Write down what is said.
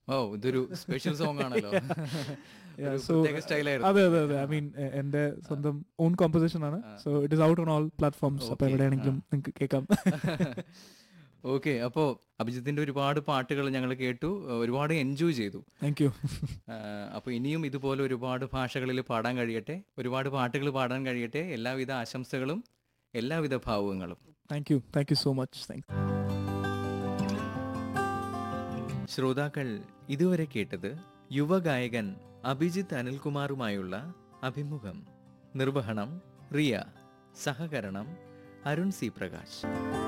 ഓ ഇതൊരു special song ആണല്ലോ Yeah, ഒരു so- പ്രത്യേക സ്റ്റൈലായിരുന്നു അതെ അതെ അതെ ഐ മീൻ എന്റെ സ്വന്തം ഓൺ കോമ്പോസിഷൻ ആണ് so it is out on all platforms അപ്പൊ Okay, എവിടെയാണെങ്കിലും നിങ്ങൾക്ക് കേൾക്കാം ഓക്കെ അപ്പോ അഭിജിത്തിന്റെ ഒരുപാട് പാട്ടുകൾ ഞങ്ങൾ കേട്ടു ഒരുപാട് എൻജോയ് ചെയ്തു താങ്ക് യു അപ്പോൾ ഇനിയും ഇതുപോലെ ഒരുപാട് ഭാഷകളിൽ പാടാൻ കഴിയട്ടെ ഒരുപാട് പാട്ടുകൾ പാടാൻ കഴിയട്ടെ എല്ലാവിധ ആശംസകളും എല്ലാവിധ ഭാവുകങ്ങളും thank you thank you so much thank ശ്രോതാക്കൾ ഇതുവരെ കേട്ടത് യുവഗായകൻ അഭിജിത്ത് അനിൽകുമാറുമായുള്ള അഭിമുഖം നിർവഹണം റിയ സഹകരണം അരുൺ സി പ്രകാശ്